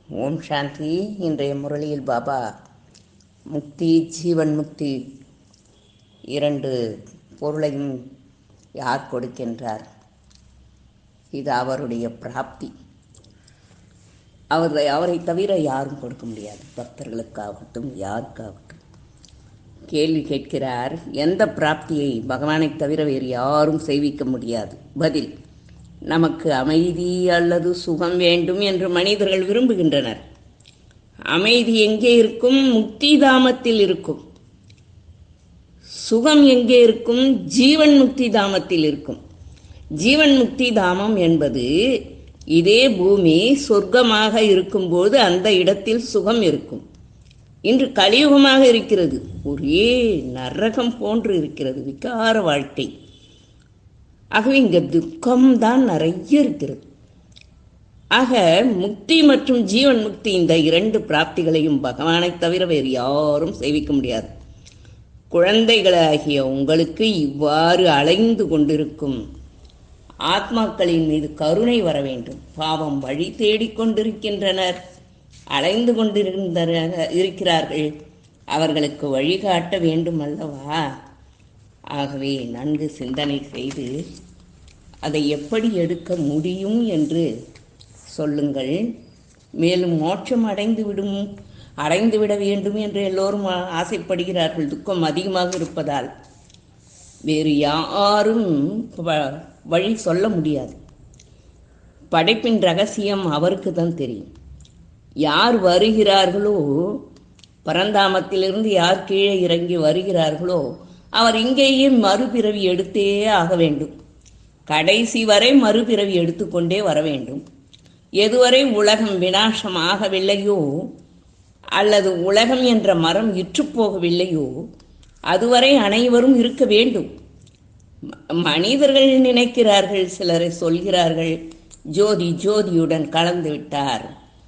ஓம் சாந்தி இன்றைய முரளியில் பாபா முக்தி ஜீவன் முக்தி இரண்டு பொருளையும் யார் கொடுக்கின்றார் இது அவருடைய பிராப்தி அவரை அவரை தவிர யாரும் கொடுக்க முடியாது பக்தர்களுக்காகட்டும் யாருக்காகட்டும் கேள்வி கேட்கிறார் எந்த பிராப்தியை பகவானை தவிர வேறு யாரும் செய்விக்க முடியாது பதில் நமக்கு அமைதி அல்லது சுகம் வேண்டும் என்று மனிதர்கள் விரும்புகின்றனர் அமைதி எங்கே இருக்கும் முக்தி தாமத்தில் இருக்கும் சுகம் எங்கே இருக்கும் ஜீவன் முக்தி தாமத்தில் இருக்கும் ஜீவன் முக்தி தாமம் என்பது இதே பூமி சொர்க்கமாக இருக்கும்போது அந்த இடத்தில் சுகம் இருக்கும் இன்று கலியுகமாக இருக்கிறது ஒரே நரகம் போன்று இருக்கிறது விகார வாழ்க்கை ஆகவே இங்கே துக்கம்தான் நிறைய இருக்கிறது ஆக முக்தி மற்றும் ஜீவன் முக்தி இந்த இரண்டு பிராப்திகளையும் பகவானை தவிர வேறு யாரும் செய்விக்க முடியாது குழந்தைகளாகிய உங்களுக்கு இவ்வாறு அலைந்து கொண்டிருக்கும் ஆத்மாக்களின் மீது கருணை வர வேண்டும் பாவம் வழி தேடிக்கொண்டிருக்கின்றனர் அலைந்து கொண்டிருந்தனர் இருக்கிறார்கள் அவர்களுக்கு வழிகாட்ட வேண்டும் அல்லவா ஆகவே நன்கு சிந்தனை செய்து அதை எப்படி எடுக்க முடியும் என்று சொல்லுங்கள் மேலும் மோட்சம் அடைந்து விடும் அடைந்து விட வேண்டும் என்று எல்லோரும் ஆசைப்படுகிறார்கள் துக்கம் அதிகமாக இருப்பதால் வேறு யாரும் வ- வழி சொல்ல முடியாது படைப்பின் ரகசியம் அவருக்கு தான் தெரியும் யார் வருகிறார்களோ பரந்தாமத்திலிருந்து யார் கீழே இறங்கி வருகிறார்களோ அவர் இங்கேயே மறுபிறவி எடுத்தே ஆக வேண்டும் கடைசி வரை மறுபிறவி எடுத்துக்கொண்டே வர வேண்டும் எதுவரை உலகம் வினாசம் ஆகவில்லையோ அல்லது உலகம் என்ற மரம் இற்றுப் போகவில்லையோ அதுவரை அனைவரும் இருக்க வேண்டும் ம- மனிதர்கள் நினைக்கிறார்கள் சிலரை சொல்கிறார்கள் ஜோதி ஜோதியுடன் கலந்து விட்டார்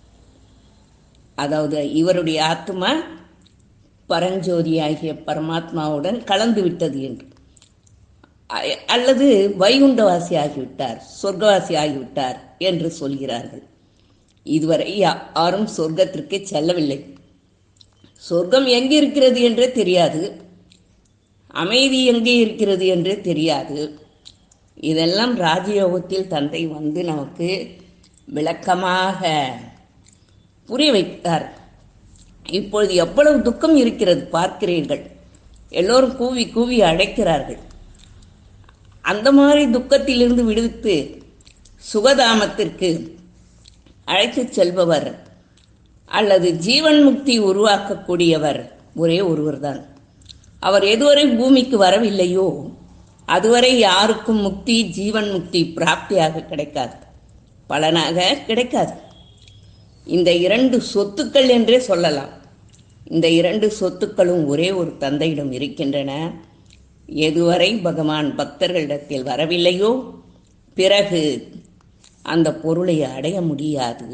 அதாவது இவருடைய ஆத்மா பரஞ்சோதியாகிய பரமாத்மாவுடன் கலந்து விட்டது என்று அ- அல்லது வைகுண்டவாசி ஆகிவிட்டார் சொர்க்கவாசி ஆகிவிட்டார் என்று சொல்கிறார்கள் இதுவரை யாரும் சொர்க்கத்திற்கு செல்லவில்லை சொர்க்கம் எங்கே இருக்கிறது என்றே தெரியாது அமைதி எங்கே இருக்கிறது என்றே தெரியாது இதெல்லாம் ராஜயோகத்தில் தந்தை வந்து நமக்கு விளக்கமாக புரிய வைத்தார் இப்பொழுது எவ்வளவு துக்கம் இருக்கிறது பார்க்கிறீர்கள் எல்லோரும் கூவி கூவி அழைக்கிறார்கள் அந்த மாதிரி துக்கத்திலிருந்து விடுவித்து சுகதாமத்திற்கு அழைத்துச் செல்பவர் அல்லது ஜீவன் முக்தி உருவாக்கக்கூடியவர் ஒரே ஒருவர்தான் அவர் எதுவரை பூமிக்கு வரவில்லையோ அதுவரை யாருக்கும் முக்தி ஜீவன் முக்தி பிராப்தியாக கிடைக்காது பலனாக கிடைக்காது இந்த இரண்டு சொத்துக்கள் என்றே சொல்லலாம் இந்த இரண்டு சொத்துக்களும் ஒரே ஒரு தந்தையிடம் இருக்கின்றன எதுவரை பகவான் பக்தர்களிடத்தில் வரவில்லையோ பிறகு அந்த பொருளை அடைய முடியாது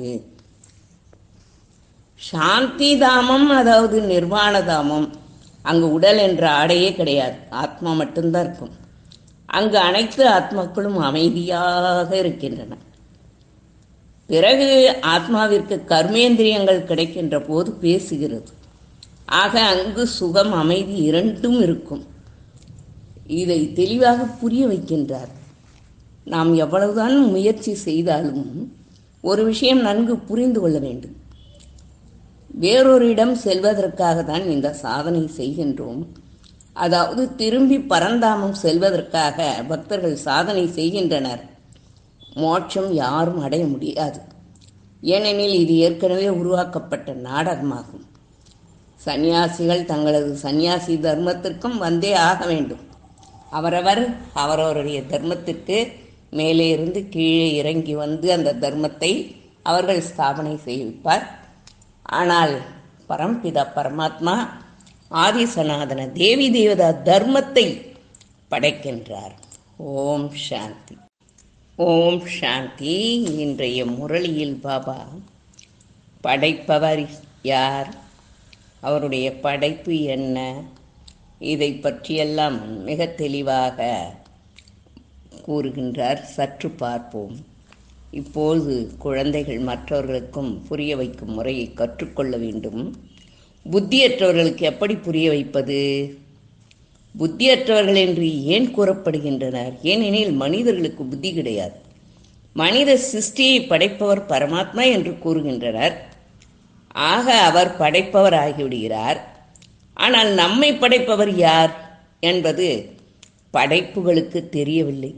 சாந்தி தாமம் அதாவது நிர்வாண தாமம் அங்கு உடல் என்ற ஆடையே கிடையாது ஆத்மா மட்டும்தான் இருக்கும் அங்கு அனைத்து ஆத்மாக்களும் அமைதியாக இருக்கின்றன பிறகு ஆத்மாவிற்கு கர்மேந்திரியங்கள் கிடைக்கின்ற போது பேசுகிறது ஆக அங்கு சுகம் அமைதி இரண்டும் இருக்கும் இதை தெளிவாக புரிய வைக்கின்றார் நாம் எவ்வளவுதான் முயற்சி செய்தாலும் ஒரு விஷயம் நன்கு புரிந்து கொள்ள வேண்டும் வேறொரு இடம் செல்வதற்காக தான் இந்த சாதனை செய்கின்றோம் அதாவது திரும்பி பரந்தாமம் செல்வதற்காக பக்தர்கள் சாதனை செய்கின்றனர் மோட்சம் யாரும் அடைய முடியாது ஏனெனில் இது ஏற்கனவே உருவாக்கப்பட்ட நாடகமாகும் சந்நியாசிகள் தங்களது சந்நியாசி தர்மத்திற்கும் வந்தே ஆக வேண்டும் அவரவர் அவரவருடைய தர்மத்திற்கு மேலே இருந்து கீழே இறங்கி வந்து அந்த தர்மத்தை அவர்கள் ஸ்தாபனை செய்விப்பார் ஆனால் பரம்பிதா பரமாத்மா ஆதி சனாதன தேவி தேவதா தர்மத்தை படைக்கின்றார் ஓம் சாந்தி ஓம் சாந்தி இன்றைய முரளியில் பாபா படைப்பவர் யார் அவருடைய படைப்பு என்ன இதை பற்றியெல்லாம் மிக தெளிவாக கூறுகின்றார் சற்று பார்ப்போம் இப்போது குழந்தைகள் மற்றவர்களுக்கும் புரிய வைக்கும் முறையை கற்றுக்கொள்ள வேண்டும் புத்தியற்றவர்களுக்கு எப்படி புரிய வைப்பது புத்தியற்றவர்கள் என்று ஏன் கூறப்படுகின்றனர் ஏனெனில் மனிதர்களுக்கு புத்தி கிடையாது மனித சிருஷ்டியை படைப்பவர் பரமாத்மா என்று கூறுகின்றனர் ஆக அவர் படைப்பவர் ஆகிவிடுகிறார் ஆனால் நம்மை படைப்பவர் யார் என்பது படைப்புகளுக்கு தெரியவில்லை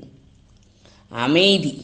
அமைதி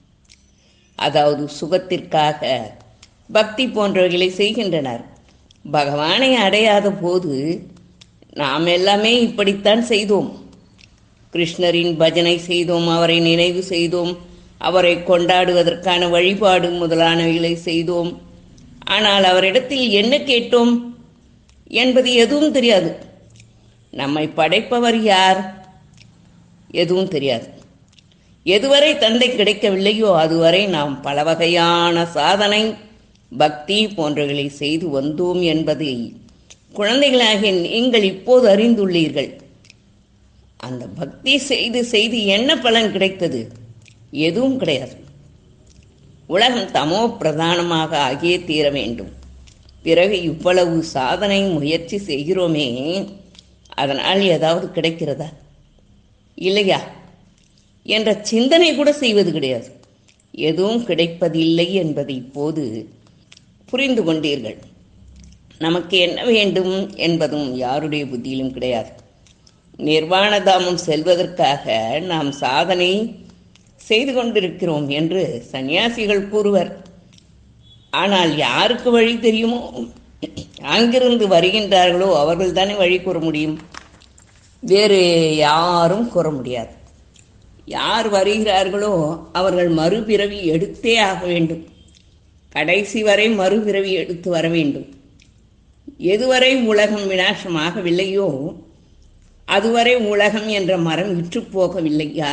அதாவது சுகத்திற்காக பக்தி போன்றவைகளை செய்கின்றனர் பகவானை அடையாத போது நாம் எல்லாமே இப்படித்தான் செய்தோம் கிருஷ்ணரின் பஜனை செய்தோம் அவரை நினைவு செய்தோம் அவரை கொண்டாடுவதற்கான வழிபாடு முதலானவைகளை செய்தோம் ஆனால் அவரிடத்தில் என்ன கேட்டோம் என்பது எதுவும் தெரியாது நம்மை படைப்பவர் யார் எதுவும் தெரியாது எதுவரை தந்தை கிடைக்கவில்லையோ அதுவரை நாம் பல வகையான சாதனை பக்தி போன்றவைகளை செய்து வந்தோம் என்பதை குழந்தைகளாகிய நீங்கள் இப்போது அறிந்துள்ளீர்கள் அந்த பக்தி செய்து செய்து என்ன பலன் கிடைத்தது எதுவும் கிடையாது உலகம் தமோ பிரதானமாக ஆகியே தீர வேண்டும் பிறகு இவ்வளவு சாதனை முயற்சி செய்கிறோமே அதனால் ஏதாவது கிடைக்கிறதா இல்லையா என்ற சிந்தனை கூட செய்வது கிடையாது எதுவும் கிடைப்பதில்லை என்பதை இப்போது புரிந்து கொண்டீர்கள் நமக்கு என்ன வேண்டும் என்பதும் யாருடைய புத்தியிலும் கிடையாது நிர்வாணதாமம் செல்வதற்காக நாம் சாதனை செய்து கொண்டிருக்கிறோம் என்று சன்னியாசிகள் கூறுவர் ஆனால் யாருக்கு வழி தெரியுமோ அங்கிருந்து வருகின்றார்களோ அவர்கள் தானே வழி கூற முடியும் வேறு யாரும் கூற முடியாது யார் வருகிறார்களோ அவர்கள் மறுபிறவி எடுத்தே ஆக வேண்டும் கடைசி வரை மறுபிறவி எடுத்து வர வேண்டும் எதுவரை உலகம் வினாசமாகவில்லையோ அதுவரை உலகம் என்ற மரம் இற்று போகவில்லையா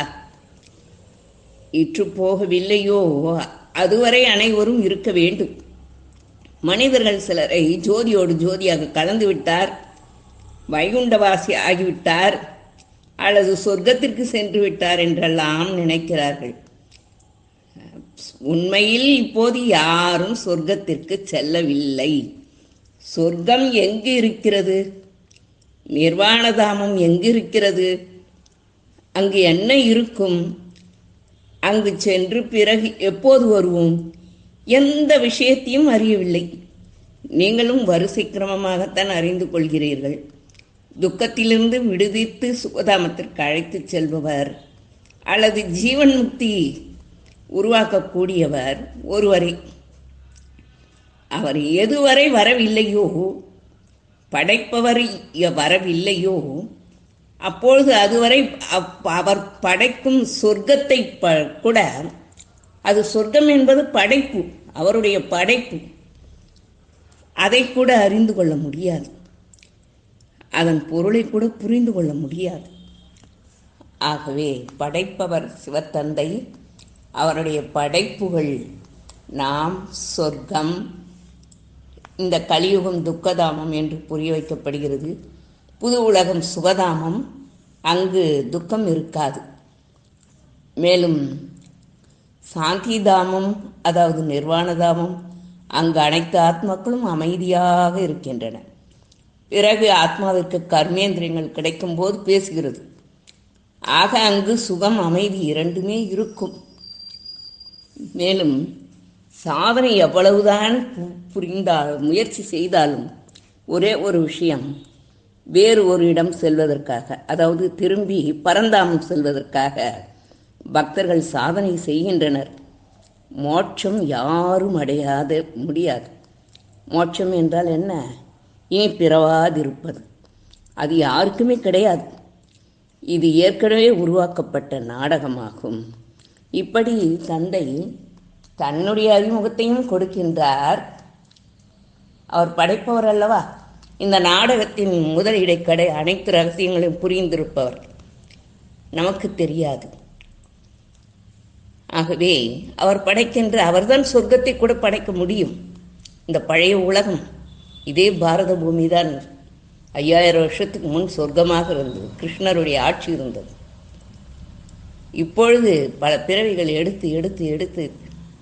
இற்று போகவில்லையோ அதுவரை அனைவரும் இருக்க வேண்டும் மனிதர்கள் சிலரை ஜோதியோடு ஜோதியாக கலந்து விட்டார் வைகுண்டவாசி ஆகிவிட்டார் அல்லது சொர்க்கத்திற்கு சென்று விட்டார் என்றெல்லாம் நினைக்கிறார்கள் உண்மையில் இப்போது யாரும் சொர்க்கத்திற்கு செல்லவில்லை சொர்க்கம் எங்கு இருக்கிறது நிர்வாணதாமம் எங்கு இருக்கிறது அங்கு என்ன இருக்கும் அங்கு சென்று பிறகு எப்போது வருவோம் எந்த விஷயத்தையும் அறியவில்லை நீங்களும் வரிசை கிரமமாகத்தான் அறிந்து கொள்கிறீர்கள் துக்கத்திலிருந்து விடுவித்து சுகதாமத்திற்கு அழைத்துச் செல்பவர் அல்லது ஜீவன் முக்தி உருவாக்கக்கூடியவர் ஒருவரே அவர் எதுவரை வரவில்லையோ படைப்பவர் வரவில்லையோ அப்பொழுது அதுவரை அப்- அவர் படைக்கும் சொர்க்கத்தை ப கூட அது சொர்க்கம் என்பது படைப்பு அவருடைய படைப்பு அதை கூட அறிந்து கொள்ள முடியாது அதன் பொருளை கூட புரிந்து கொள்ள முடியாது ஆகவே படைப்பவர் சிவத்தந்தை அவருடைய படைப்புகள் நாம் சொர்க்கம் இந்த கலியுகம் துக்கதாமம் என்று புரிய வைக்கப்படுகிறது புது உலகம் சுகதாமம் அங்கு துக்கம் இருக்காது மேலும் சாந்திதாமம் அதாவது நிர்வாணதாமம் அங்கு அனைத்து ஆத்மாக்களும் அமைதியாக இருக்கின்றன பிறகு ஆத்மாவிற்கு கர்மேந்திரியங்கள் கிடைக்கும்போது பேசுகிறது ஆக அங்கு சுகம் அமைதி இரண்டுமே இருக்கும் மேலும் சாதனை எவ்வளவுதான் பு- புரிந்தால் முயற்சி செய்தாலும் ஒரே ஒரு விஷயம் வேறு ஒரு இடம் செல்வதற்காக அதாவது திரும்பி பரந்தாமம் செல்வதற்காக பக்தர்கள் சாதனை செய்கின்றனர் மோட்சம் யாரும் அடையாத முடியாது மோட்சம் என்றால் என்ன இனி பிறவாதிருப்பது அது யாருக்குமே கிடையாது இது ஏற்கனவே உருவாக்கப்பட்ட நாடகமாகும் இப்படி தந்தை தன்னுடைய அறிமுகத்தையும் கொடுக்கின்றார் அவர் படைப்பவர் அல்லவா இந்த நாடகத்தின் முதல் இடைக்கடை அனைத்து ரகசியங்களையும் புரிந்திருப்பவர் நமக்கு தெரியாது ஆகவே அவர் படைக்கின்ற அவர்தான் சொர்க்கத்தை கூட படைக்க முடியும் இந்த பழைய உலகம் இதே பாரத பூமி தான் ஐயாயிரம் வருஷத்துக்கு முன் சொர்க்கமாக இருந்தது கிருஷ்ணருடைய ஆட்சி இருந்தது இப்பொழுது பல பிறவிகள் எடுத்து எடுத்து எடுத்து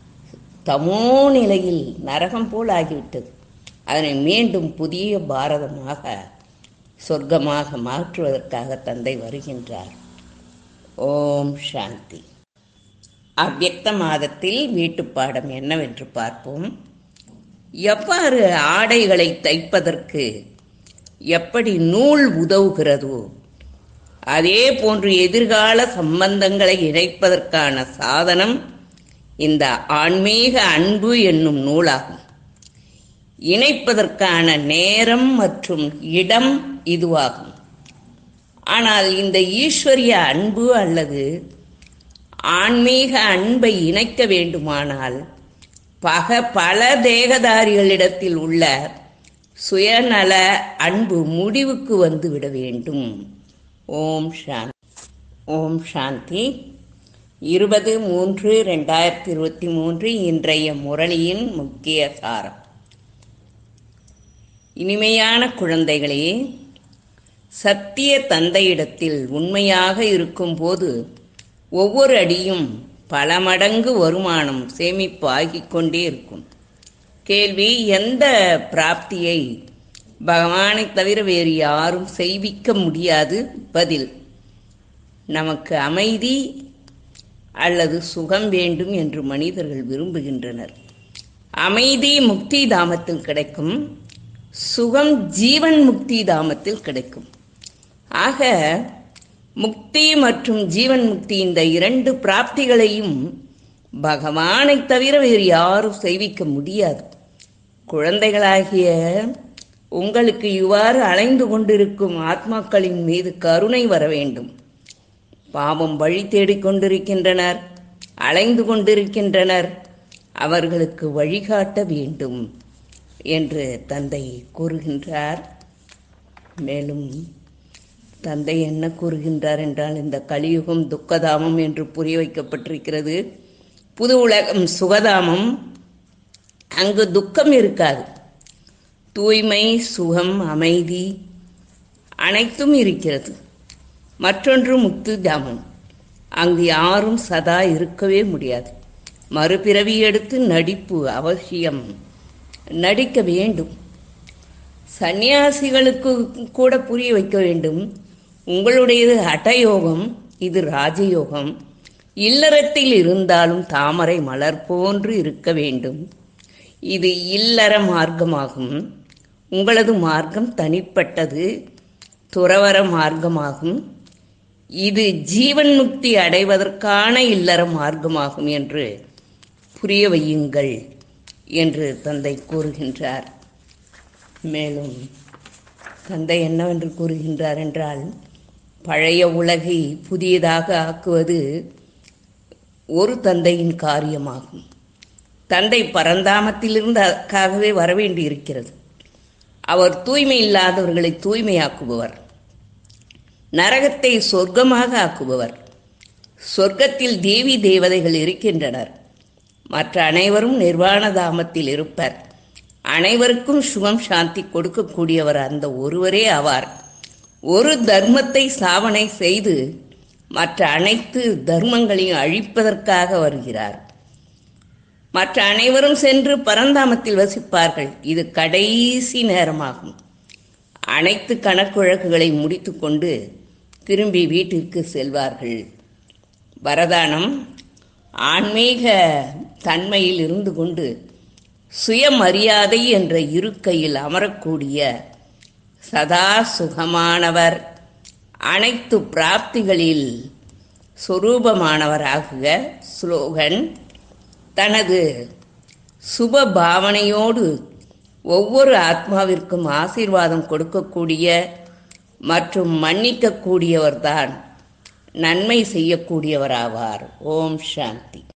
தமோ நிலையில் நரகம் போல் ஆகிவிட்டது அதனை மீண்டும் புதிய பாரதமாக சொர்க்கமாக மாற்றுவதற்காக தந்தை வருகின்றார் ஓம் சாந்தி அவ்யக்த மாதத்தில் வீட்டுப்பாடம் என்னவென்று பார்ப்போம் எவ்வாறு ஆடைகளை தைப்பதற்கு எப்படி நூல் உதவுகிறதோ அதே போன்று எதிர்கால சம்பந்தங்களை இணைப்பதற்கான சாதனம் இந்த ஆன்மீக அன்பு என்னும் நூலாகும் இணைப்பதற்கான நேரம் மற்றும் இடம் இதுவாகும் ஆனால் இந்த ஈஸ்வரிய அன்பு அல்லது ஆன்மீக அன்பை இணைக்க வேண்டுமானால் பக பல தேகதாரிகளிடத்தில் உள்ள சுயநல அன்பு முடிவுக்கு வந்து விட வேண்டும் ஓம் சாந்தி ஓம் சாந்தி இருபது மூன்று ரெண்டாயிரத்தி இருபத்தி மூன்று இன்றைய முரளியின் முக்கிய சாரம் இனிமையான குழந்தைகளே சத்திய தந்தையிடத்தில் உண்மையாக இருக்கும்போது ஒவ்வொரு அடியும் பல மடங்கு வருமானம் சேமிப்பு ஆகிக் கொண்டே இருக்கும் கேள்வி எந்த பிராப்தியை பகவானை தவிர வேறு யாரும் செய்விக்க முடியாது பதில் நமக்கு அமைதி அல்லது சுகம் வேண்டும் என்று மனிதர்கள் விரும்புகின்றனர் அமைதி முக்தி தாமத்தில் கிடைக்கும் சுகம் ஜீவன் முக்தி தாமத்தில் கிடைக்கும் ஆக முக்தி மற்றும் ஜீவன் முக்தி இந்த இரண்டு பிராப்திகளையும் பகவானை தவிர வேறு யாரும் செய்விக்க முடியாது குழந்தைகளாகிய உங்களுக்கு இவ்வாறு அலைந்து கொண்டிருக்கும் ஆத்மாக்களின் மீது கருணை வர வேண்டும் பாவம் வழி தேடிக் கொண்டிருக்கின்றனர் அலைந்து கொண்டிருக்கின்றனர் அவர்களுக்கு வழிகாட்ட வேண்டும் என்று தந்தை கூறுகின்றார் மேலும் தந்தை என்ன கூறுகின்றார் என்றால் இந்த கலியுகம் துக்கதாமம் என்று புரிய வைக்கப்பட்டிருக்கிறது புது உலகம் சுகதாமம் அங்கு துக்கம் இருக்காது தூய்மை சுகம் அமைதி அனைத்தும் இருக்கிறது மற்றொன்று முக்தி தாமம் அங்கு யாரும் சதா இருக்கவே முடியாது மறுபிறவி எடுத்து நடிப்பு அவசியம் நடிக்க வேண்டும் சந்நியாசிகளுக்கு கூட புரிய வைக்க வேண்டும் உங்களுடையது ஹடயோகம் இது ராஜயோகம் இல்லறத்தில் இருந்தாலும் தாமரை மலர் போன்று இருக்க வேண்டும் இது இல்லற மார்க்கமாகும் உங்களது மார்க்கம் தனிப்பட்டது துறவர மார்க்கமாகும் இது ஜீவன் முக்தி அடைவதற்கான இல்லற மார்க்கமாகும் என்று புரிய வையுங்கள் என்று தந்தை கூறுகின்றார் மேலும் தந்தை என்னவென்று கூறுகின்றார் என்றால் பழைய உலகை புதியதாக ஆக்குவது ஒரு தந்தையின் காரியமாகும் தந்தை பரந்தாமத்திலிருந்து அதற்காகவே வரவேண்டி இருக்கிறது அவர் தூய்மை இல்லாதவர்களை தூய்மையாக்குபவர் நரகத்தை சொர்க்கமாக ஆக்குபவர் சொர்க்கத்தில் தேவி தேவதைகள் இருக்கின்றனர் மற்ற அனைவரும் நிர்வாண தாமத்தில் இருப்பர் அனைவருக்கும் சுகம் சாந்தி கொடுக்கக்கூடியவர் அந்த ஒருவரே ஆவார் ஒரு தர்மத்தை சாவனை செய்து மற்ற அனைத்து தர்மங்களையும் அழிப்பதற்காக வருகிறார் மற்ற அனைவரும் சென்று பரந்தாமத்தில் வசிப்பார்கள் இது கடைசி நேரமாகும் அனைத்து கணக்குழக்குகளை முடித்துக்கொண்டு திரும்பி வீட்டிற்கு செல்வார்கள் வரதானம் ஆன்மீக தன்மையில் இருந்து கொண்டு சுயமரியாதை என்ற இருக்கையில் அமரக்கூடிய சதா சுகமானவர் அனைத்து பிராப்திகளில் சொரூபமானவராகுக ஸ்லோகன் தனது சுப பாவனையோடு ஒவ்வொரு ஆத்மாவிற்கும் ஆசீர்வாதம் கொடுக்கக்கூடிய மற்றும் மன்னிக்கக்கூடியவர்தான் நன்மை செய்யக்கூடியவராவார் ஓம் சாந்தி